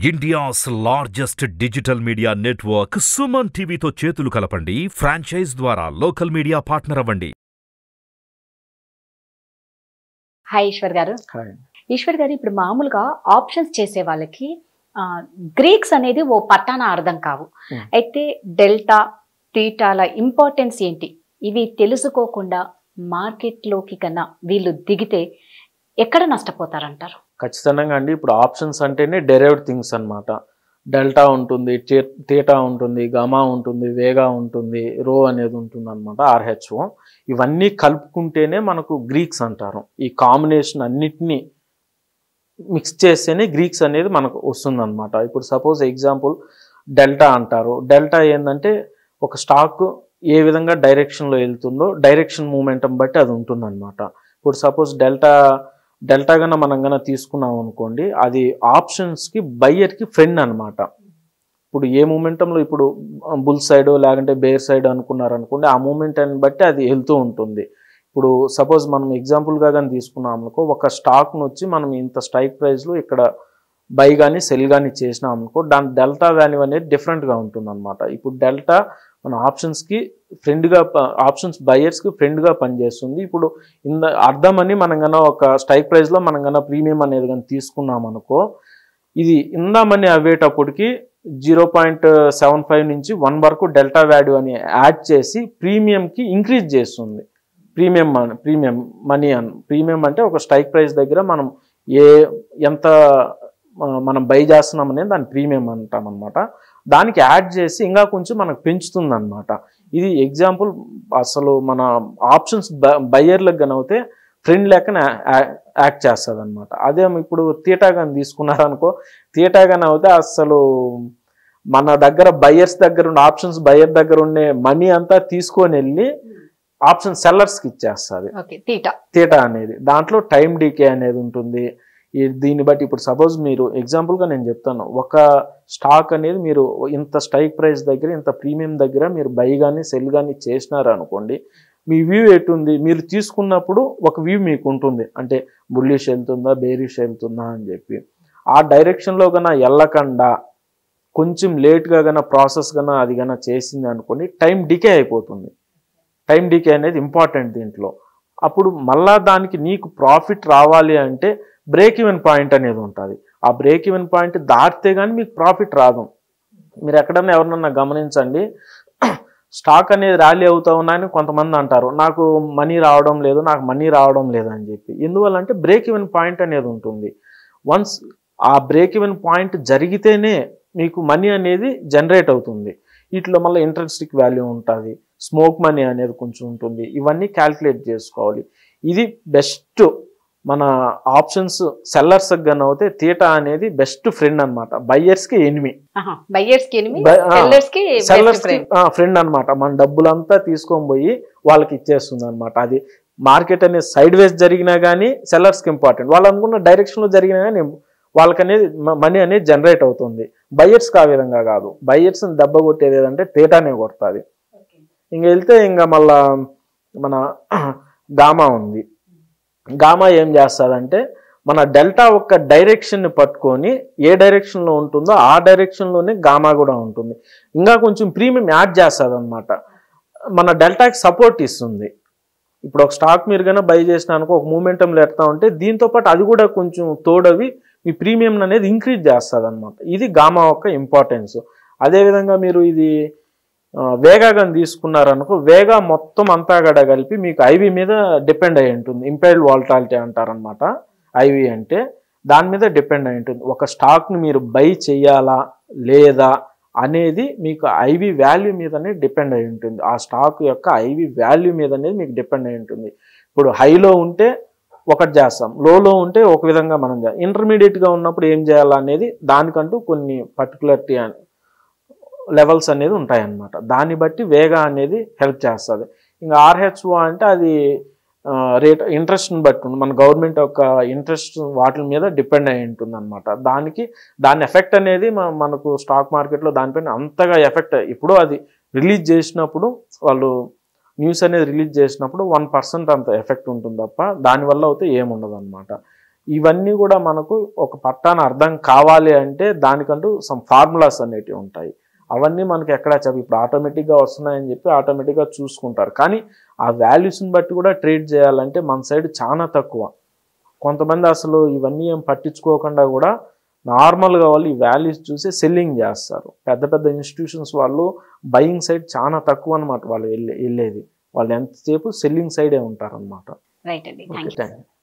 India's largest digital media network Suman టీవీతో చేతులు కలపండి ఫ్రాంచైజ్ ద్వారా లోకల్ మీడియా పార్ట్నర్ అవ్వండి హాయ్ ఈశ్వర్ గారు హాయ్ ఈశ్వర్ గారు ఇప్పుడు మామూలుగా ఆప్షన్స్ చేసే వాళ్ళకి గ్రీక్స్ అనేది ఓ పట్టాన అర్థం కావు Hmm. అయితే డెల్టా టీటాల ఇంపార్టెన్స్ ఏంటి ఇవి తెలుసుకోకుండా మార్కెట్లోకి కన్నా వీళ్ళు దిగితే ఎక్కడ నష్టపోతారంటారు ఖచ్చితంగా అండి ఇప్పుడు ఆప్షన్స్ అంటేనే డెరైవ్డ్ థింగ్స్ అన్నమాట డెల్టా ఉంటుంది టే- థీటా ఉంటుంది గమా ఉంటుంది వేగా ఉంటుంది రో అనేది ఉంటుంది అనమాట ఆర్హెచ్ఓ ఇవన్నీ కలుపుకుంటేనే మనకు గ్రీక్స్ అంటారు ఈ కాంబినేషన్ అన్నిటినీ మిక్స్ చేస్తేనే గ్రీక్స్ అనేది మనకు వస్తుందన్నమాట ఇప్పుడు సపోజ్ ఎగ్జాంపుల్ డెల్టా అంటారు డెల్టా ఏంటంటే ఒక స్టాక్ ఏ విధంగా డైరెక్షన్లో వెళ్తుందో డైరెక్షన్ మూమెంటం బట్టి అది ఉంటుందన్నమాట ఇప్పుడు సపోజ్ డెల్టా డెల్టా గన మనం గన తీసుకున్నాం అనుకోండి అది ఆప్షన్స్కి బయ్యర్కి ఫ్రెండ్ అన్నమాట ఇప్పుడు ఏ మూమెంటంలో ఇప్పుడు బుల్ సైడ్ లేకుంటే బేర్ సైడ్ అనుకున్నారు అనుకోండి ఆ మూమెంట్ అని బట్టి అది వెళ్తూ ఉంటుంది ఇప్పుడు సపోజ్ మనం ఎగ్జాంపుల్గా కానీ తీసుకున్నాం అనుకో ఒక స్టాక్ను వచ్చి మనం ఇంత స్ట్రైక్ ప్రైస్లో ఇక్కడ బై కానీ సెల్ కానీ చేసినాం అనుకో దాని డెల్టా వాల్యూ అనేది డిఫరెంట్గా ఉంటుంది అనమాట ఇప్పుడు డెల్టా మన ఆప్షన్స్కి ఫ్రెండ్గా ఆప్షన్స్ బయర్స్కి ఫ్రెండ్గా పనిచేస్తుంది ఇప్పుడు ఇంద అర్థం అని మనం కన్నా ఒక స్ట్రైక్ ప్రైస్లో మనం కన్నా ప్రీమియం అనేది కానీ తీసుకున్నాం అనుకో ఇది ఇందామని అవ్వేటప్పటికి జీరో పాయింట్ సెవెన్ ఫైవ్ నుంచి వన్ వరకు డెల్టా వాల్యూ అని యాడ్ చేసి ప్రీమియంకి ఇంక్రీజ్ చేస్తుంది ప్రీమియం మనీ ప్రీమియం మనీ అని ప్రీమియం అంటే ఒక స్ట్రైక్ ప్రైస్ దగ్గర మనం ఏ ఎంత ఆ, మనం బై చేస్తున్నాం అనేది దాని ప్రీమియం అంటాం అనమాట దానికి యాడ్ చేసి ఇంకా కొంచెం మనకు పెంచుతుంది అనమాట ఇది ఎగ్జాంపుల్ అసలు మన ఆప్షన్స్ బయ్యర్లకు కనవుతే ఫ్రెండ్ లెక్కన యాక్ట్ చేస్తుంది అనమాట అదే ఇప్పుడు థియేటా కానీ తీసుకున్నారనుకో థియేటా కానీ అవుతే అసలు మన దగ్గర బయ్యర్స్ దగ్గర ఉన్న ఆప్షన్స్ బయ్యర్ దగ్గర ఉండే మనీ అంతా తీసుకొని వెళ్ళి ఆప్షన్ సెల్లర్స్కి ఇచ్చేస్తుంది ఓకే తీటా థియేటా అనేది దాంట్లో టైం డీకే అనేది ఉంటుంది ఈ దీన్ని బట్టి ఇప్పుడు సపోజ్ మీరు ఎగ్జాంపుల్గా నేను చెప్తాను ఒక స్టాక్ అనేది మీరు ఇంత స్ట్రైక్ ప్రైస్ దగ్గర ఇంత ప్రీమియం దగ్గర మీరు బై కానీ సెల్ కానీ చేసినారు అనుకోండి మీ వ్యూ ఎటుంది మీరు తీసుకున్నప్పుడు ఒక వ్యూ మీకు ఉంటుంది అంటే బుల్లిష్ వెళ్తుందా బేరిష్ వెళ్తుందా అని చెప్పి ఆ డైరెక్షన్లో కన్నా వెళ్ళకుండా కొంచెం లేట్గా కన్నా ప్రాసెస్ కన్నా అది కన్నా చేసింది అనుకోండి టైం డికే అయిపోతుంది టైం డికే అనేది ఇంపార్టెంట్ దీంట్లో అప్పుడు మళ్ళా దానికి నీకు ప్రాఫిట్ రావాలి అంటే బ్రేక్ ఈవెన్ పాయింట్ అనేది ఉంటుంది ఆ బ్రేక్ ఈవెన్ పాయింట్ దాటితే కానీ మీకు ప్రాఫిట్ రాదు మీరు ఎక్కడన్నా ఎవరినన్నా గమనించండి స్టాక్ అనేది ర్యాలీ అవుతా ఉన్నాయని కొంతమంది అంటారు నాకు మనీ రావడం లేదు నాకు మనీ రావడం లేదు అని చెప్పి ఎందువల్ల అంటే బ్రేక్ ఈవెన్ పాయింట్ అనేది ఉంటుంది వన్స్ ఆ బ్రేక్ ఈవెన్ పాయింట్ జరిగితేనే మీకు మనీ అనేది జనరేట్ అవుతుంది వీటిలో మళ్ళీ ఇంట్రెస్టిక్ వాల్యూ ఉంటుంది స్మోక్ మనీ అనేది కొంచెం ఉంటుంది ఇవన్నీ క్యాల్కులేట్ చేసుకోవాలి ఇది బెస్ట్ మన ఆప్షన్స్ సెల్లర్స్ గన్ అవుతే థియేటా అనేది బెస్ట్ ఫ్రెండ్ అనమాట బయ్యర్స్కి ఎనిమి బయ్యర్స్ కి ఎనిమి Buy- ఆ, సెల్లర్స్ కి సెల్లర్స్ ఫ్రెండ్ ఫ్రెండ్ అన్నమాట మన డబ్బులంతా తీసుకొని పోయి వాళ్ళకి ఇచ్చేస్తుంది అనమాట అది మార్కెట్ అనేది సైడ్ వేస్ జరిగినా కానీ సెల్లర్స్కి ఇంపార్టెంట్ వాళ్ళు అనుకున్న డైరెక్షన్లో జరిగినా కానీ వాళ్ళకి అనేది మనీ అనేది జనరేట్ అవుతుంది బయ్యర్స్కి ఆ విధంగా కాదు బయ్యర్స్ దెబ్బ కొట్టేది ఏదంటే తేటానే కొడుతుంది ఇంక వెళ్తే ఇంకా మళ్ళా మన గామా ఉంది గామా ఏం చేస్తుందంటే మన డెల్టా ఒక్క డైరెక్షన్ని పట్టుకొని ఏ డైరెక్షన్లో ఉంటుందో ఆ డైరెక్షన్లోనే గామా కూడా ఉంటుంది ఇంకా కొంచెం ప్రీమియం యాడ్ చేస్తుంది అనమాట మన డెల్టాకి సపోర్ట్ ఇస్తుంది ఇప్పుడు ఒక స్టాక్ మీరు కన్నా బై చేసిన అనుకో ఒక మూమెంటంలో ఎడతా ఉంటే దీంతో పాటు అది కూడా కొంచెం తోడవి మీ ప్రీమియం అనేది ఇంక్రీజ్ చేస్తుంది అనమాట ఇది గామా యొక్క ఇంపార్టెన్స్ అదేవిధంగా మీరు ఇది ఆ, వేగా కానీ తీసుకున్నారనుకో వేగా మొత్తం అంతా కూడా కలిపి మీకు ఐవి మీద డిపెండ్ అయి ఉంటుంది ఇంపైర్డ్ వాల్టాలిటీ అంటారనమాట ఐవి అంటే దాని మీద డిపెండ్ అయి ఉంటుంది ఒక స్టాక్ని మీరు బై చేయాలా లేదా అనేది మీకు ఐవి వాల్యూ మీదనే డిపెండ్ అయి ఉంటుంది ఆ స్టాక్ యొక్క ఐవి వాల్యూ మీద అనేది మీకు డిపెండ్ అయి ఉంటుంది ఇప్పుడు హైలో ఉంటే ఒకటి చేస్తాం లోలో ఉంటే ఒక విధంగా మనం చేస్తాం ఇంటర్మీడియట్గా ఉన్నప్పుడు ఏం చేయాలా అనేది దానికంటూ కొన్ని పర్టికులర్టీ లెవెల్స్ అనేది ఉంటాయన్నమాట దాన్ని బట్టి వేగా అనేది హెల్ప్ చేస్తుంది ఇంకా ఆర్హెచ్ఓ అంటే అది రేట్ ఇంట్రెస్ట్ని బట్టి ఉంటుంది మన గవర్నమెంట్ యొక్క ఇంట్రెస్ట్ వాటి మీద డిపెండ్ అయి ఉంటుంది అనమాట దానికి దాని ఎఫెక్ట్ అనేది మన- మనకు స్టాక్ మార్కెట్లో దానిపైన అంతగా ఎఫెక్ట్ ఇప్పుడు అది రిలీజ్ చేసినప్పుడు వాళ్ళు న్యూస్ అనేది రిలీజ్ చేసినప్పుడు వన్ పర్సెంట్ అంత ఎఫెక్ట్ ఉంటుంది తప్ప దానివల్ల అయితే ఏముండదు అనమాట ఇవన్నీ కూడా మనకు ఒక పట్టాన అర్థం కావాలి అంటే దానికంటూ సమ్ ఫార్ములాస్ అనేటివి ఉంటాయి అవన్నీ మనకి ఎక్కడ చెప్పి ఇప్పుడు ఆటోమేటిక్గా వస్తున్నాయని చెప్పి ఆటోమేటిక్గా చూసుకుంటారు కానీ ఆ వాల్యూస్ని బట్టి కూడా ట్రేడ్ చేయాలంటే మన సైడ్ చాలా తక్కువ కొంతమంది అసలు ఇవన్నీ ఏం పట్టించుకోకుండా కూడా నార్మల్గా వాళ్ళు ఈ వాల్యూస్ చూసి సెల్లింగ్ చేస్తారు పెద్ద పెద్ద ఇన్స్టిట్యూషన్స్ వాళ్ళు బయింగ్ సైడ్ చాలా తక్కువ అనమాట వాళ్ళు వెళ్ళే వెళ్ళేది వాళ్ళు ఎంతసేపు సెల్లింగ్ సైడే ఉంటారనమాట రైట్ అండి okay thank you thank you